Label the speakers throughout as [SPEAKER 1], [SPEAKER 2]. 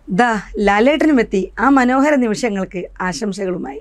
[SPEAKER 1] ദാ ലാലേട്ടനുമെത്തി ആ മനോഹര നിമിഷങ്ങൾക്ക് ആശംസകളുമായി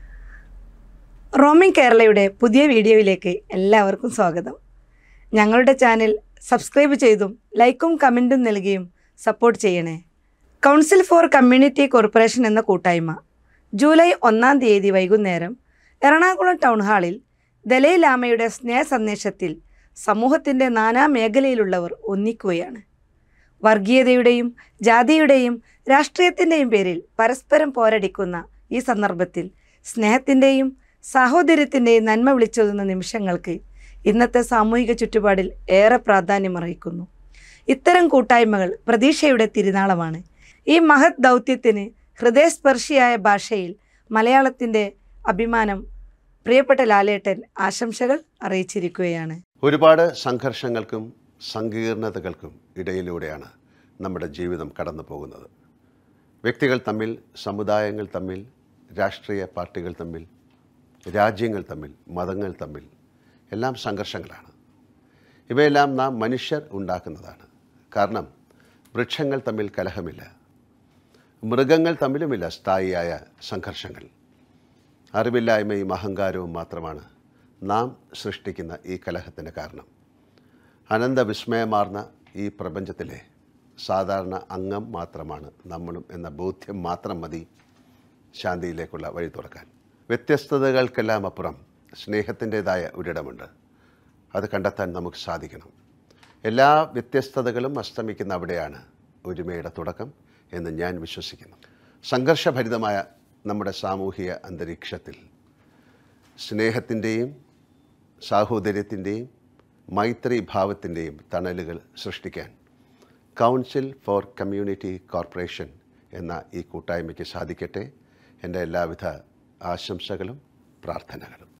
[SPEAKER 1] റോമിംഗ് കേരളയുടെ പുതിയ വീഡിയോയിലേക്ക് എല്ലാവർക്കും സ്വാഗതം ഞങ്ങളുടെ ചാനൽ സബ്സ്ക്രൈബ് ചെയ്തും ലൈക്കും കമൻറ്റും നൽകിയും സപ്പോർട്ട് ചെയ്യണേ കൗൺസിൽ ഫോർ കമ്മ്യൂണിറ്റി കോർപ്പറേഷൻ എന്ന കൂട്ടായ്മ ജൂലൈ ഒന്നാം തീയതി വൈകുന്നേരം എറണാകുളം ടൗൺ ഹാളിൽ ദലൈ ലാമയുടെ സ്നേഹ സന്ദേശത്തിൽ സമൂഹത്തിൻ്റെ നാനാ മേഖലയിലുള്ളവർ ഒന്നിക്കുകയാണ് വർഗീയതയുടെയും ജാതിയുടെയും രാഷ്ട്രീയത്തിൻ്റെയും പേരിൽ പരസ്പരം പോരടിക്കുന്ന ഈ സന്ദർഭത്തിൽ സ്നേഹത്തിൻ്റെയും സാഹോദര്യത്തിൻ്റെയും നന്മ വിളിച്ചൊതുന്ന നിമിഷങ്ങൾക്ക് ഇന്നത്തെ സാമൂഹിക ചുറ്റുപാടിൽ ഏറെ പ്രാധാന്യമർഹിക്കുന്നു ഇത്തരം കൂട്ടായ്മകൾ പ്രതീക്ഷയുടെ തിരുനാളമാണ് ഈ മഹത് ദൗത്യത്തിന് ഹൃദയസ്പർശിയായ ഭാഷയിൽ മലയാളത്തിൻ്റെ അഭിമാനം പ്രിയപ്പെട്ട ലാലേട്ടൻ ആശംസകൾ അറിയിച്ചിരിക്കുകയാണ്
[SPEAKER 2] ഒരുപാട് സംഘർഷങ്ങൾക്കും സങ്കീർണതകൾക്കും ഇടയിലൂടെയാണ് നമ്മുടെ ജീവിതം കടന്നു പോകുന്നത് വ്യക്തികൾ തമ്മിൽ സമുദായങ്ങൾ തമ്മിൽ രാഷ്ട്രീയ പാർട്ടികൾ തമ്മിൽ രാജ്യങ്ങൾ തമ്മിൽ മതങ്ങൾ തമ്മിൽ എല്ലാം സംഘർഷങ്ങളാണ് ഇവയെല്ലാം നാം മനുഷ്യർ ഉണ്ടാക്കുന്നതാണ് കാരണം വൃക്ഷങ്ങൾ തമ്മിൽ കലഹമില്ല മൃഗങ്ങൾ തമ്മിലുമില്ല സ്ഥായിയായ സംഘർഷങ്ങൾ അറിവില്ലായ്മയും അഹങ്കാരവും മാത്രമാണ് നാം സൃഷ്ടിക്കുന്ന ഈ കലഹത്തിന് കാരണം അനന്തവിസ്മയമാർന്ന ഈ പ്രപഞ്ചത്തിലെ സാധാരണ അംഗം മാത്രമാണ് നമ്മളും എന്ന ബോധ്യം മാത്രം മതി ശാന്തിയിലേക്കുള്ള വഴി തുറക്കാൻ വ്യത്യസ്തതകൾക്കെല്ലാം അപ്പുറം സ്നേഹത്തിൻ്റെതായ ഒരിടമുണ്ട് അത് കണ്ടെത്താൻ നമുക്ക് സാധിക്കണം എല്ലാ വ്യത്യസ്തതകളും അസ്തമിക്കുന്ന അവിടെയാണ് ഒരുമയുടെ തുടക്കം എന്ന് ഞാൻ വിശ്വസിക്കുന്നു സംഘർഷഭരിതമായ നമ്മുടെ സാമൂഹിക അന്തരീക്ഷത്തിൽ സ്നേഹത്തിൻ്റെയും സാഹോദര്യത്തിൻ്റെയും മൈത്രി ഭാവത്തിൻ്റെയും തണലുകൾ സൃഷ്ടിക്കാൻ കൗൺസിൽ ഫോർ കമ്മ്യൂണിറ്റി കോർപ്പറേഷൻ എന്ന ഈ കൂട്ടായ്മയ്ക്ക് സാധിക്കട്ടെ എൻ്റെ എല്ലാവിധ ആശംസകളും പ്രാർത്ഥനകളും